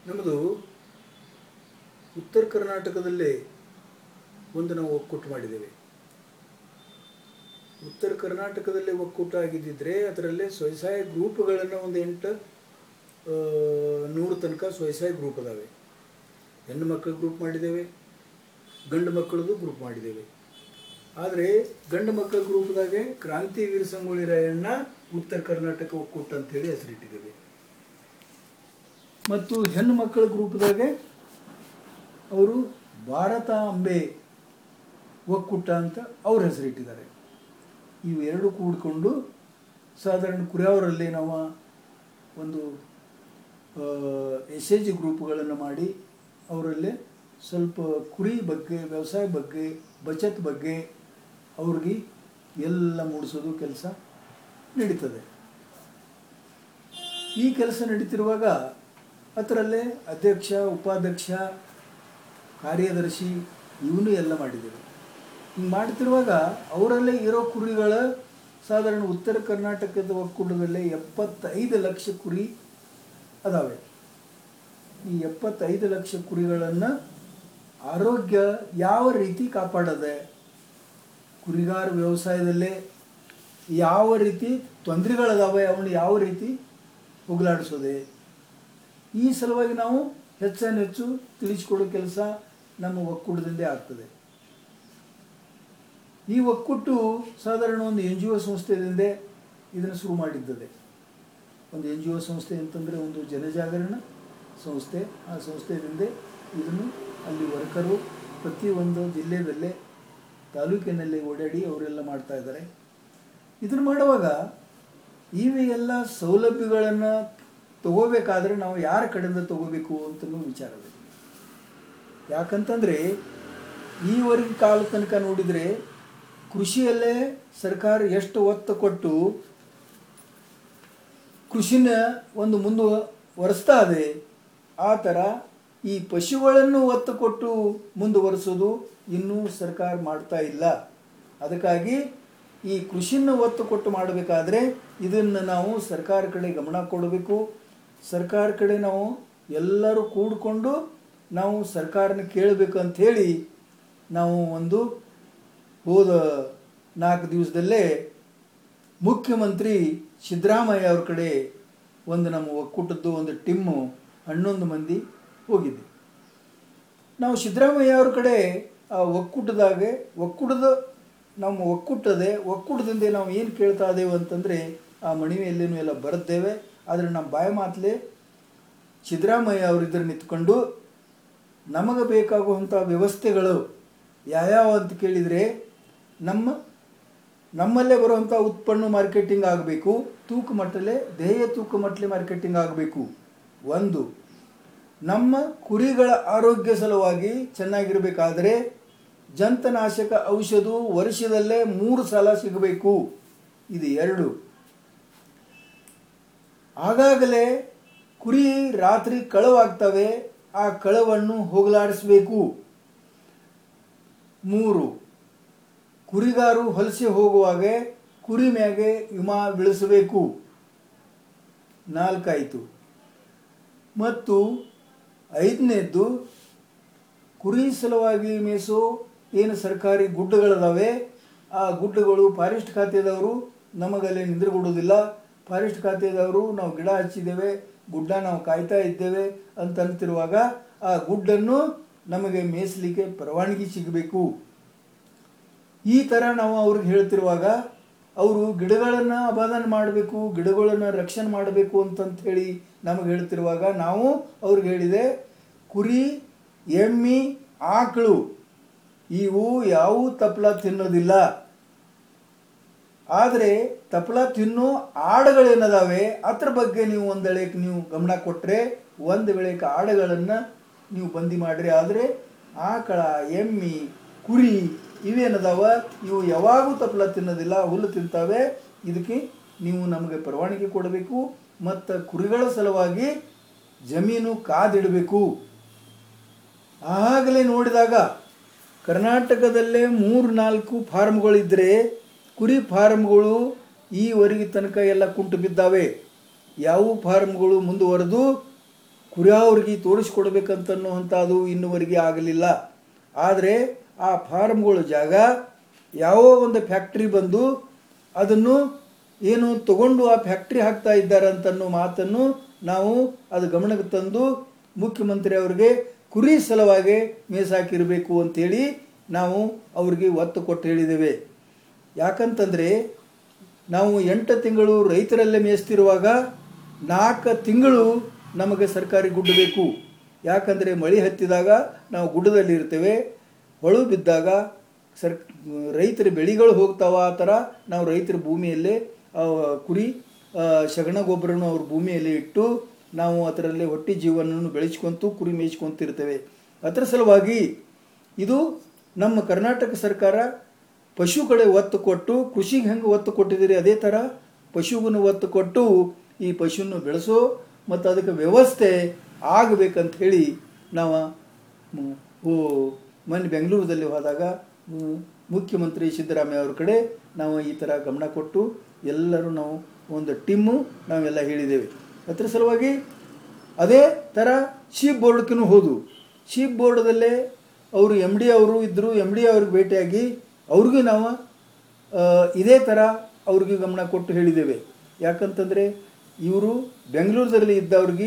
ನಮ್ಮದು ಉತ್ತರ ಕರ್ನಾಟಕದಲ್ಲೇ ಒಂದು ನಾವು ಒಕ್ಕೂಟ ಮಾಡಿದ್ದೇವೆ ಉತ್ತರ ಕರ್ನಾಟಕದಲ್ಲೇ ಒಕ್ಕೂಟ ಆಗಿದ್ದಿದ್ರೆ ಅದರಲ್ಲೇ ಸ್ವಸಹಾಯ ಗ್ರೂಪ್ಗಳನ್ನು ಒಂದು ಎಂಟು ಆ, ನೂರು ತನಕ ಸ್ವಸಹಾಯ ಗ್ರೂಪ್ ಅದಾವೆ ಹೆಣ್ಣು ಮಕ್ಕಳ ಗ್ರೂಪ್ ಮಾಡಿದ್ದೇವೆ ಗಂಡು ಮಕ್ಕಳದು ಗ್ರೂಪ್ ಮಾಡಿದ್ದೇವೆ ಆದರೆ ಗಂಡು ಮಕ್ಕಳ ಗ್ರೂಪ್ದಾಗೆ ಕ್ರಾಂತಿವೀರ ಸಂಗೊಳ್ಳಿ ರಾಯಣ್ಣ ಉತ್ತರ ಕರ್ನಾಟಕ ಒಕ್ಕೂಟ ಅಂತೇಳಿ ಹೆಸರಿಟ್ಟಿದ್ದೇವೆ ಮತ್ತು ಹೆಣ್ಣು ಮಕ್ಕಳ ಗ್ರೂಪ್ದಾಗೆ ಅವರು ಭಾರತ ಅಂಬೆ ಒಕ್ಕೂಟ ಅಂತ ಅವ್ರ ಹೆಸರಿಟ್ಟಿದ್ದಾರೆ ಇವೆರಡು ಕೂಡಿಕೊಂಡು ಸಾಧಾರಣ ಕುರಿಯವರಲ್ಲಿ ನಾವು ಒಂದು ಎಸ್ ಎಚ್ ಜಿ ಗ್ರೂಪ್ಗಳನ್ನು ಮಾಡಿ ಅವರಲ್ಲಿ ಸ್ವಲ್ಪ ಕುರಿ ಬಗ್ಗೆ ವ್ಯವಸಾಯ ಬಗ್ಗೆ ಬಚತ್ ಬಗ್ಗೆ ಅವ್ರಿಗೆ ಎಲ್ಲ ಮೂಡಿಸೋದು ಕೆಲಸ ನಡೀತದೆ ಈ ಕೆಲಸ ನಡೀತಿರುವಾಗ ಅದರಲ್ಲೇ ಅಧ್ಯಕ್ಷ ಉಪಾಧ್ಯಕ್ಷ ಕಾರ್ಯದರ್ಶಿ ಇವನು ಎಲ್ಲ ಮಾಡಿದ್ದೇವೆ ಹಿಂಗೆ ಮಾಡ್ತಿರುವಾಗ ಅವರಲ್ಲೇ ಇರೋ ಕುರಿಗಳ ಸಾಧಾರಣ ಉತ್ತರ ಕರ್ನಾಟಕದ ಒಕ್ಕೂಟದಲ್ಲೇ ಎಪ್ಪತ್ತೈದು ಲಕ್ಷ ಕುರಿ ಅದಾವೆ ಈ ಎಪ್ಪತ್ತೈದು ಲಕ್ಷ ಕುರಿಗಳನ್ನು ಆರೋಗ್ಯ ಯಾವ ರೀತಿ ಕಾಪಾಡದೆ ಕುರಿಗಾರ ವ್ಯವಸಾಯದಲ್ಲೇ ಯಾವ ರೀತಿ ತೊಂದರೆಗಳದಾವೆ ಅವನ್ನ ಯಾವ ರೀತಿ ಹೋಗಲಾಡಿಸೋದೆ ಈ ಸಲುವಾಗಿ ನಾವು ಹೆಚ್ಚನ್ನು ಹೆಚ್ಚು ತಿಳಿಸಿಕೊಡೋ ಕೆಲಸ ನಮ್ಮ ಒಕ್ಕೂಟದಿಂದೇ ಆಗ್ತದೆ ಈ ಒಕ್ಕೂಟು ಸಾಧಾರಣ ಒಂದು ಎನ್ ಜಿ ಒ ಸಂಸ್ಥೆಯಿಂದ ಇದನ್ನು ಶುರು ಮಾಡಿದ್ದದೆ ಒಂದು ಎನ್ ಜಿ ಒ ಸಂಸ್ಥೆ ಅಂತಂದರೆ ಒಂದು ಜನಜಾಗರಣ ಸಂಸ್ಥೆ ಆ ಸಂಸ್ಥೆಯಿಂದ ಇದನ್ನು ಅಲ್ಲಿ ವರ್ಕರು ಪ್ರತಿಯೊಂದು ಜಿಲ್ಲೆಯಲ್ಲೇ ತಾಲೂಕಿನಲ್ಲಿ ಓಡಾಡಿ ಅವರೆಲ್ಲ ಮಾಡ್ತಾ ಇದ್ದಾರೆ ಇದನ್ನು ಮಾಡುವಾಗ ಇವೆ ಎಲ್ಲ ಸೌಲಭ್ಯಗಳನ್ನು ತಗೋಬೇಕಾದ್ರೆ ನಾವು ಯಾರ ಕಡೆಯಿಂದ ತಗೋಬೇಕು ಅಂತಲೂ ವಿಚಾರವಿದೆ ಯಾಕಂತಂದರೆ ಈವರೆಗೆ ಕಾಲ ತನಕ ನೋಡಿದರೆ ಕೃಷಿಯಲ್ಲೇ ಸರ್ಕಾರ ಎಷ್ಟು ಒತ್ತು ಕೊಟ್ಟು ಕೃಷಿನ ಒಂದು ಮುಂದುವರೆಸ್ತಾ ಇದೆ ಆ ಥರ ಈ ಪಶುಗಳನ್ನು ಒತ್ತು ಕೊಟ್ಟು ಮುಂದುವರಿಸೋದು ಇನ್ನೂ ಸರ್ಕಾರ ಮಾಡ್ತಾ ಇಲ್ಲ ಅದಕ್ಕಾಗಿ ಈ ಕೃಷಿನ ಒತ್ತು ಕೊಟ್ಟು ಮಾಡಬೇಕಾದ್ರೆ ಇದನ್ನು ನಾವು ಸರ್ಕಾರ ಕಡೆ ಗಮನ ಕೊಡಬೇಕು ಸರ್ಕಾರ ಕಡೆ ನಾವು ಎಲ್ಲರೂ ಕೂಡಿಕೊಂಡು ನಾವು ಸರ್ಕಾರನ ಕೇಳಬೇಕು ಅಂತ ಹೇಳಿ ನಾವು ಒಂದು ಹೋದ ನಾಲ್ಕು ದಿವಸದಲ್ಲೇ ಮುಖ್ಯಮಂತ್ರಿ ಸಿದ್ದರಾಮಯ್ಯ ಅವ್ರ ಕಡೆ ಒಂದು ನಮ್ಮ ಒಕ್ಕೂಟದ್ದು ಒಂದು ಟಿಮ್ಮು ಹನ್ನೊಂದು ಮಂದಿ ಹೋಗಿದ್ದೆ ನಾವು ಸಿದ್ದರಾಮಯ್ಯ ಅವ್ರ ಕಡೆ ಆ ಒಕ್ಕೂಟದಾಗೆ ಒಕ್ಕೂಟದ ನಮ್ಮ ಒಕ್ಕೂಟದೆ ಒಕ್ಕೂಟದಿಂದ ನಾವು ಏನು ಕೇಳ್ತಾ ಇದ್ದೇವೆ ಅಂತಂದರೆ ಆ ಮಣಿವೆಯಲ್ಲೇನು ಎಲ್ಲ ಬರೆದ್ದೇವೆ ಆದರೆ ನಮ್ಮ ಬಾಯ ಮಾತಲೆ ಸಿದ್ದರಾಮಯ್ಯ ಅವರು ಇದ್ರ ನಿಂತ್ಕೊಂಡು ನಮಗೆ ಬೇಕಾಗುವಂಥ ವ್ಯವಸ್ಥೆಗಳು ಯಾವ್ಯಾವ ಅಂತ ಕೇಳಿದರೆ ನಮ್ಮ ನಮ್ಮಲ್ಲೇ ಬರುವಂಥ ಉತ್ಪನ್ನ ಮಾರ್ಕೆಟಿಂಗ್ ಆಗಬೇಕು ತೂಕ ಮಟ್ಟಲೆ ದೇಹ ತೂಕ ಮಟ್ಟಲೆ ಮಾರ್ಕೆಟಿಂಗ್ ಆಗಬೇಕು ಒಂದು ನಮ್ಮ ಕುರಿಗಳ ಆರೋಗ್ಯ ಸಲುವಾಗಿ ಚೆನ್ನಾಗಿರಬೇಕಾದ್ರೆ ಜಂತನಾಶಕ ಔಷಧ ವರ್ಷದಲ್ಲೇ ಮೂರು ಸಲ ಸಿಗಬೇಕು ಇದು ಎರಡು ಆಗಾಗಲೇ ಕುರಿ ರಾತ್ರಿ ಕಳವಾಗ್ತವೆ ಆ ಕಳವನ್ನು ಹೋಗಲಾಡಿಸಬೇಕು ಮೂರು ಕುರಿಗಾರು ಹೊಲಸೆ ಹೋಗುವಾಗ ಕುರಿ ಮ್ಯಾಗೆ ವಿಮಾ ಬೀಳಿಸಬೇಕು ನಾಲ್ಕಾಯಿತು ಮತ್ತು ಐದನೇದ್ದು ಕುರಿ ಸಲುವಾಗಿ ಮೇಸೋ ಏನು ಸರ್ಕಾರಿ ಗುಡ್ಡಗಳಿದಾವೆ ಆ ಗುಡ್ಡಗಳು ಫಾರೆಸ್ಟ್ ಖಾತೆದವರು ನಮಗಲ್ಲಿ ನಿಂದ್ರಗೊಡೋದಿಲ್ಲ ಫಾರೆಸ್ಟ್ ಖಾತೆದವರು ನಾವು ಗಿಡ ಹಚ್ಚಿದ್ದೇವೆ ಗುಡ್ಡ ನಾವು ಕಾಯ್ತಾ ಇದ್ದೇವೆ ಅಂತ ಅಂತಿರುವಾಗ ಆ ಗುಡ್ಡನ್ನು ನಮಗೆ ಮೇಯಿಸಲಿಕ್ಕೆ ಪರವಾನಗಿ ಸಿಗಬೇಕು ಈ ಥರ ನಾವು ಅವ್ರಿಗೆ ಹೇಳ್ತಿರುವಾಗ ಅವರು ಗಿಡಗಳನ್ನು ಅಪಾದಾನ ಮಾಡಬೇಕು ಗಿಡಗಳನ್ನು ರಕ್ಷಣೆ ಮಾಡಬೇಕು ಅಂತಂತ ಹೇಳಿ ನಮಗೆ ಹೇಳ್ತಿರುವಾಗ ನಾವು ಅವ್ರಿಗೆ ಹೇಳಿದೆ ಕುರಿ ಎಮ್ಮಿ ಆಕಳು ಇವು ಯಾವ ತಪ್ಪಲ ತಿನ್ನೋದಿಲ್ಲ ಆದರೆ ತಪ್ಪಲ ತಿನ್ನೋ ಆಡುಗಳೇನದಾವೆ ಅದ್ರ ಬಗ್ಗೆ ನೀವು ಒಂದು ವೇಳೆಗೆ ನೀವು ಗಮನ ಕೊಟ್ಟರೆ ಒಂದು ವೇಳೆಗೆ ಆಡುಗಳನ್ನು ನೀವು ಬಂದಿ ಮಾಡ್ರಿ ಆದರೆ ಆಕಳ ಎಮ್ಮಿ ಕುರಿ ಇವೇನದಾವ ಇವು ಯಾವಾಗೂ ತಪ್ಪಲ ತಿನ್ನೋದಿಲ್ಲ ಹುಲ್ಲು ತಿಂತಾವೆ ಇದಕ್ಕೆ ನೀವು ನಮಗೆ ಪರವಾನಗಿ ಕೊಡಬೇಕು ಮತ್ತು ಕುರಿಗಳ ಸಲುವಾಗಿ ಜಮೀನು ಕಾದಿಡಬೇಕು ಆಗಲೇ ನೋಡಿದಾಗ ಕರ್ನಾಟಕದಲ್ಲೇ ಮೂರು ನಾಲ್ಕು ಫಾರ್ಮ್ಗಳಿದ್ದರೆ ಕುರಿ ಫಾರ್ಮ್ಗಳು ಈವರೆಗೆ ತನಕ ಎಲ್ಲ ಕುಂಟು ಬಿದ್ದಾವೆ ಯಾವ ಫಾರ್ಮ್ಗಳು ಮುಂದುವರೆದು ಕುರಿಯವ್ರಿಗೆ ತೋರಿಸ್ಕೊಡ್ಬೇಕಂತನ್ನುವಂಥದ್ದು ಇನ್ನುವರೆಗೆ ಆಗಲಿಲ್ಲ ಆದರೆ ಆ ಫಾರ್ಮ್ಗಳ ಜಾಗ ಯಾವುದೋ ಒಂದು ಫ್ಯಾಕ್ಟ್ರಿ ಬಂದು ಅದನ್ನು ಏನು ತಗೊಂಡು ಆ ಫ್ಯಾಕ್ಟ್ರಿ ಹಾಕ್ತಾ ಇದ್ದಾರೆ ಅಂತನ್ನೋ ಮಾತನ್ನು ನಾವು ಅದು ಗಮನಕ್ಕೆ ತಂದು ಮುಖ್ಯಮಂತ್ರಿ ಅವರಿಗೆ ಕುರಿ ಸಲುವಾಗಿ ಮೀಸಾಕಿರಬೇಕು ಅಂತೇಳಿ ನಾವು ಅವ್ರಿಗೆ ಒತ್ತು ಕೊಟ್ಟು ಹೇಳಿದ್ದೇವೆ ಯಾಕಂತಂದರೆ ನಾವು ಎಂಟು ತಿಂಗಳು ರೈತರಲ್ಲೇ ಮೇಯಿಸ್ತಿರುವಾಗ ನಾಲ್ಕು ತಿಂಗಳು ನಮಗೆ ಸರ್ಕಾರಿ ಗುಡ್ಡ ಬೇಕು ಯಾಕಂದರೆ ಮಳೆ ಹತ್ತಿದಾಗ ನಾವು ಗುಡ್ಡದಲ್ಲಿ ಇರ್ತೇವೆ ಹೊಳು ಬಿದ್ದಾಗ ಸರ್ ರೈತರ ಬೆಳೆಗಳು ಹೋಗ್ತಾವ ಆ ಥರ ನಾವು ರೈತರ ಭೂಮಿಯಲ್ಲೇ ಆ, ಕುರಿ ಆ, ಸಗಣ ಗೊಬ್ಬರನು ಅವ್ರ ಭೂಮಿಯಲ್ಲಿ ಇಟ್ಟು ನಾವು ಅದರಲ್ಲಿ ಹೊಟ್ಟೆ ಜೀವನವನ್ನು ಬೆಳೆಸ್ಕೊಂತು ಕುರಿ ಮೇಯಿಸ್ಕೊಂತಿರ್ತೇವೆ ಅದರ ಸಲುವಾಗಿ ಇದು ನಮ್ಮ ಕರ್ನಾಟಕ ಸರ್ಕಾರ ಪಶು ಕಡೆ ಒತ್ತು ಕೊಟ್ಟು ಕೃಷಿಗೆ ಹೆಂಗೆ ಒತ್ತು ಕೊಟ್ಟಿದ್ದೀರಿ ಅದೇ ಥರ ಪಶುವನ್ನು ಒತ್ತು ಕೊಟ್ಟು ಈ ಪಶುವನ್ನು ಬೆಳೆಸೋ ಮತ್ತು ಅದಕ್ಕೆ ವ್ಯವಸ್ಥೆ ಆಗಬೇಕಂತ ಹೇಳಿ ನಾವು ಮ್, ಓ ಮೊನ್ನೆ ಬೆಂಗಳೂರಲ್ಲಿ ಹೋದಾಗ ಮ್, ಮುಖ್ಯಮಂತ್ರಿ ಸಿದ್ದರಾಮಯ್ಯ ಅವ್ರ ಕಡೆ ನಾವು ಈ ಥರ ಗಮನ ಕೊಟ್ಟು ಎಲ್ಲರೂ ನಾವು ಒಂದು ಟೀಮು ನಾವೆಲ್ಲ ಹೇಳಿದ್ದೇವೆ ಅದರ ಸಲುವಾಗಿ ಅದೇ ಥರ ಶೀಪ್ ಬೋರ್ಡ್ಗೂ ಹೋದು ಶೀಪ್ ಬೋರ್ಡದಲ್ಲೇ ಅವರು ಎಮ್ ಡಿ ಅವರು ಇದ್ದರು ಎಮ್ ಡಿ ಅವ್ರಿಗೆ ಭೇಟಿಯಾಗಿ ಅವ್ರಿಗೂ ನಾವು ಆ, ಇದೇ ಥರ ಅವ್ರಿಗೆ ಗಮನ ಕೊಟ್ಟು ಹೇಳಿದ್ದೇವೆ ಯಾಕಂತಂದರೆ ಇವರು ಬೆಂಗಳೂರಲ್ಲಿ ಇದ್ದವ್ರಿಗೆ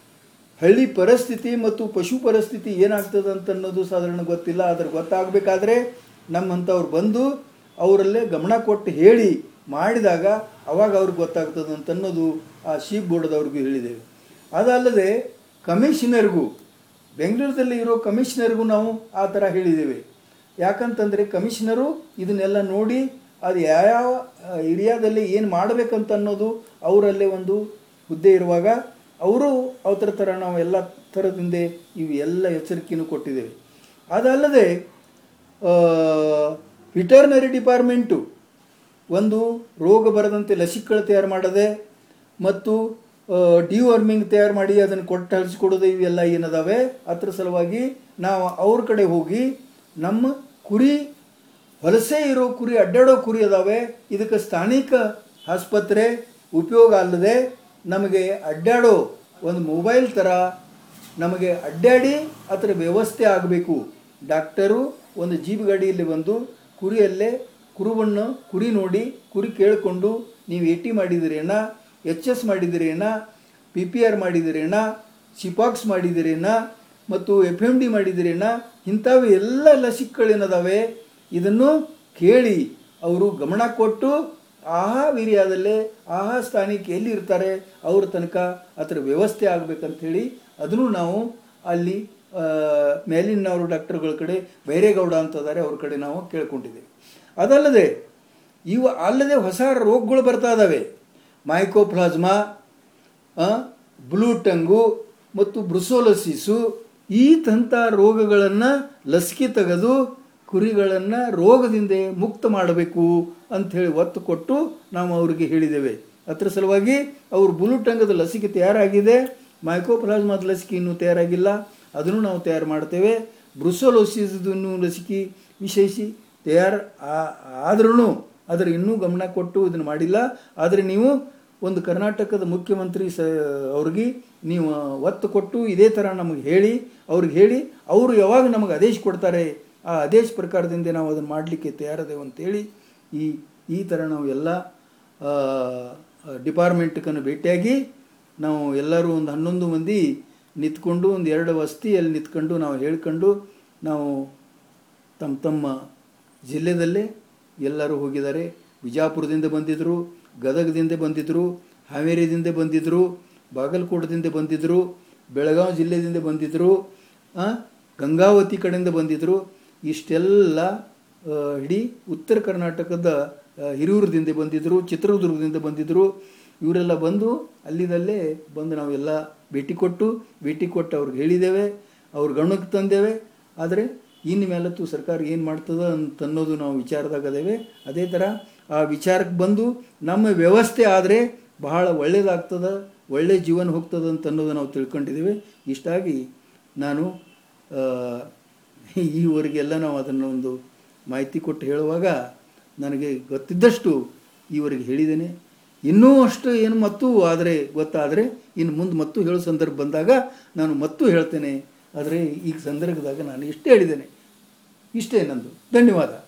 ಹಳ್ಳಿ ಪರಿಸ್ಥಿತಿ ಮತ್ತು ಪಶು ಪರಿಸ್ಥಿತಿ ಏನಾಗ್ತದೆ ಅಂತ ಅನ್ನೋದು ಸಾಧಾರಣ ಗೊತ್ತಿಲ್ಲ ಅದ್ರ ಗೊತ್ತಾಗಬೇಕಾದ್ರೆ ನಮ್ಮಂಥವ್ರು ಬಂದು ಅವರಲ್ಲೇ ಗಮನ ಕೊಟ್ಟು ಹೇಳಿ ಮಾಡಿದಾಗ ಅವಾಗ ಅವ್ರಿಗೆ ಗೊತ್ತಾಗ್ತದೆ ಅಂತ ಅನ್ನೋದು ಆ ಶೀಪ್ ಬೋರ್ಡದವ್ರಿಗೂ ಹೇಳಿದ್ದೇವೆ ಅದಲ್ಲದೆ ಕಮಿಷನರ್ಗೂ ಬೆಂಗಳೂರಲ್ಲಿ ಇರೋ ಕಮಿಷನರ್ಗೂ ನಾವು ಆ ಥರ ಹೇಳಿದ್ದೇವೆ ಯಾಕಂತಂದರೆ ಕಮಿಷನರು ಇದನ್ನೆಲ್ಲ ನೋಡಿ ಅದು ಯಾವ್ಯಾವ ಏರಿಯಾದಲ್ಲಿ ಏನು ಮಾಡಬೇಕಂತ ಅನ್ನೋದು ಅವರಲ್ಲೇ ಒಂದು ಹುದ್ದೆ ಇರುವಾಗ ಅವರು ಅವತರ ಥರ ನಾವು ಎಲ್ಲ ಥರದಿಂದ ಇವು ಎಲ್ಲ ಎಚ್ಚರಿಕೆಯನ್ನು ಕೊಟ್ಟಿದ್ದೇವೆ ಅದಲ್ಲದೆ ವೆಟರ್ನರಿ ಡಿಪಾರ್ಟ್ಮೆಂಟು ಒಂದು ರೋಗ ಬರದಂತೆ ಲಸಿಕೆಗಳು ತಯಾರು ಮಾಡದೆ ಮತ್ತು ಡಿವಾರ್ಮಿಂಗ್ ತಯಾರು ಮಾಡಿ ಅದನ್ನು ಕೊಟ್ಟು ಹಳಿಸ್ಕೊಡೋದು ಇವೆಲ್ಲ ಏನದಾವೆ ಅದ್ರ ಸಲುವಾಗಿ ನಾವು ಅವ್ರ ಕಡೆ ಹೋಗಿ ನಮ್ಮ ಕುರಿ ವಲಸೆ ಇರೋ ಕುರಿ ಅಡ್ಡಾಡೋ ಕುರಿ ಅದಾವೆ ಇದಕ್ಕೆ ಸ್ಥಾನಿಕ ಆಸ್ಪತ್ರೆ ಉಪಯೋಗ ಅಲ್ಲದೆ ನಮಗೆ ಅಡ್ಡಾಡೋ ಒಂದು ಮೊಬೈಲ್ ಥರ ನಮಗೆ ಅಡ್ಡಾಡಿ ಅದರ ವ್ಯವಸ್ಥೆ ಆಗಬೇಕು ಡಾಕ್ಟರು ಒಂದು ಜೀಪ್ ಗಾಡಿಯಲ್ಲಿ ಬಂದು ಕುರಿಯಲ್ಲೇ ಕುರುವನ್ನು ಕುರಿ ನೋಡಿ ಕುರಿ ಕೇಳಿಕೊಂಡು ನೀವು ಎ ಟಿ ಮಾಡಿದಿರೇನ ಎಚ್ ಎಸ್ ಮಾಡಿದಿರೇನ ಪಿ ಪಿ ಆರ್ ಮಾಡಿದಿರೇನ ಸಿಪಾಕ್ಸ್ ಮಾಡಿದಿರೇನ ಮತ್ತು ಎಫ್ ಎಮ್ ಡಿ ಮಾಡಿದಿರೇನ ಇಂಥವು ಎಲ್ಲ ಲಸಿಕೆಗಳೇನದಾವೆ ಇದನ್ನು ಕೇಳಿ ಅವರು ಗಮನ ಕೊಟ್ಟು ಆಹಾ ವೀರ್ಯದಲ್ಲೇ ಆಹಾ ಸ್ಥಾನಕ್ಕೆ ಎಲ್ಲಿ ಇರ್ತಾರೆ ಅವ್ರ ತನಕ ಅದರ ವ್ಯವಸ್ಥೆ ಆಗಬೇಕಂಥೇಳಿ ಅದನ್ನು ನಾವು ಅಲ್ಲಿ ಆ, ಮೇಲಿನವರು ಡಾಕ್ಟರ್ಗಳ ಕಡೆ ಬೈರೇಗೌಡ ಅಂತದಾರೆ ಅವ್ರ ಕಡೆ ನಾವು ಕೇಳ್ಕೊಂಡಿದ್ದೇವೆ ಅದಲ್ಲದೆ ಇವು ಅಲ್ಲದೆ ಹೊಸ ರೋಗಗಳು ಬರ್ತಾ ಇದ್ದಾವೆ ಮೈಕೋಪ್ಲಾಸ್ಮಾ ಬ್ಲೂ ಟಂಗು ಮತ್ತು ಬ್ರುಸೋಲಸಿಸು ಈ ತಂಥ ರೋಗಗಳನ್ನು ಲಸಿಕೆ ತೆಗೆದು ಕುರಿಗಳನ್ನು ರೋಗದಿಂದ ಮುಕ್ತ ಮಾಡಬೇಕು ಅಂಥೇಳಿ ಒತ್ತು ಕೊಟ್ಟು ನಾವು ಅವರಿಗೆ ಹೇಳಿದ್ದೇವೆ ಅದರ ಸಲುವಾಗಿ ಅವರು ಬ್ಲೂ ಟಂಗದ ಲಸಿಕೆ ತಯಾರಾಗಿದೆ ಮೈಕೋಪ್ಲಾಸ್ಮಾದ ಲಸಿಕೆ ಇನ್ನೂ ತಯಾರಾಗಿಲ್ಲ ಅದನ್ನು ನಾವು ತಯಾರು ಮಾಡ್ತೇವೆ ಬ್ರುಸೋಲೋಸಿಸ್ದನ್ನು ಲಸಿಕೆ ವಿಶೇಷಿ ತಯಾರು ಆದ್ರೂ ಅದರ ಇನ್ನೂ ಗಮನ ಕೊಟ್ಟು ಇದನ್ನು ಮಾಡಿಲ್ಲ ಆದರೆ ನೀವು ಒಂದು ಕರ್ನಾಟಕದ ಮುಖ್ಯಮಂತ್ರಿ ಸ ಅವ್ರಿಗೆ ನೀವು ಒತ್ತು ಕೊಟ್ಟು ಇದೇ ಥರ ನಮಗೆ ಹೇಳಿ ಅವ್ರಿಗೆ ಹೇಳಿ ಅವರು ಯಾವಾಗ ನಮಗೆ ಆದೇಶ ಕೊಡ್ತಾರೆ ಆ ಆದೇಶ ಪ್ರಕಾರದಿಂದ ನಾವು ಅದನ್ನು ಮಾಡಲಿಕ್ಕೆ ತಯಾರದೇವು ಅಂತೇಳಿ ಈ ಈ ಥರ ನಾವು ಎಲ್ಲ ಡಿಪಾರ್ಟ್ಮೆಂಟ್ಕನ್ನು ಭೇಟಿಯಾಗಿ ನಾವು ಎಲ್ಲರೂ ಒಂದು ಹನ್ನೊಂದು ಮಂದಿ ನಿಂತ್ಕೊಂಡು ಒಂದು ಎರಡು ವಸ್ತಿಯಲ್ಲಿ ನಿಂತ್ಕೊಂಡು ನಾವು ಹೇಳ್ಕೊಂಡು ನಾವು ತಮ್ಮ ತಮ್ಮ ಜಿಲ್ಲೆದಲ್ಲೇ ಎಲ್ಲರೂ ಹೋಗಿದ್ದಾರೆ ವಿಜಾಪುರದಿಂದ ಬಂದಿದ್ದರು ಗದಗದಿಂದ ಬಂದಿದ್ದರು ಹಾವೇರಿದಿಂದ ಬಂದಿದ್ದರು ಬಾಗಲಕೋಟದಿಂದ ಬಂದಿದ್ದರು ಬೆಳಗಾವಿ ಜಿಲ್ಲೆಯಿಂದ ಬಂದಿದ್ದರು ಆ, ಗಂಗಾವತಿ ಕಡೆಯಿಂದ ಬಂದಿದ್ದರು ಇಷ್ಟೆಲ್ಲ ಆ, ಇಡೀ ಉತ್ತರ ಕರ್ನಾಟಕದ ಆ, ಹಿರಿಯೂರದಿಂದ ಬಂದಿದ್ದರು ಚಿತ್ರದುರ್ಗದಿಂದ ಬಂದಿದ್ದರು ಇವರೆಲ್ಲ ಬಂದು ಅಲ್ಲಿದಲ್ಲೇ ಬಂದು ನಾವೆಲ್ಲ ಭೇಟಿ ಕೊಟ್ಟು ಭೇಟಿ ಕೊಟ್ಟು ಅವ್ರಿಗೆ ಹೇಳಿದ್ದೇವೆ ಅವ್ರ ಗಮನಕ್ಕೆ ತಂದೇವೆ ಆದರೆ ಇನ್ನು ಮೇಲತ್ತು ಸರ್ಕಾರ ಏನು ಮಾಡ್ತದ ಅಂತ ಅನ್ನೋದು ನಾವು ವಿಚಾರದಾಗ ಅದೇವೆ ಅದೇ ಥರ ಆ ವಿಚಾರಕ್ಕೆ ಬಂದು ನಮ್ಮ ವ್ಯವಸ್ಥೆ ಆದರೆ ಬಹಳ ಒಳ್ಳೇದಾಗ್ತದ ಒಳ್ಳೆ ಜೀವನ ಹೋಗ್ತದ ಅಂತ ಅನ್ನೋದು ನಾವು ತಿಳ್ಕೊಂಡಿದ್ದೀವಿ ಇಷ್ಟಾಗಿ ನಾನು ಆ, ಈವರೆಗೆಲ್ಲ ನಾವು ಅದನ್ನು ಒಂದು ಮಾಹಿತಿ ಕೊಟ್ಟು ಹೇಳುವಾಗ ನನಗೆ ಗೊತ್ತಿದ್ದಷ್ಟು ಈವರೆಗೆ ಹೇಳಿದ್ದೇನೆ ಇನ್ನೂ ಅಷ್ಟು ಏನು ಮತ್ತು ಆದರೆ ಗೊತ್ತಾದರೆ ಇನ್ನು ಮುಂದೆ ಮತ್ತು ಹೇಳೋ ಸಂದರ್ಭ ಬಂದಾಗ ನಾನು ಮತ್ತು ಹೇಳ್ತೇನೆ ಆದರೆ ಈಗ ಸಂದರ್ಭದಾಗ ನಾನು ಇಷ್ಟೇ ಹೇಳಿದ್ದೇನೆ ಇಷ್ಟೇ ನಂದು ಧನ್ಯವಾದ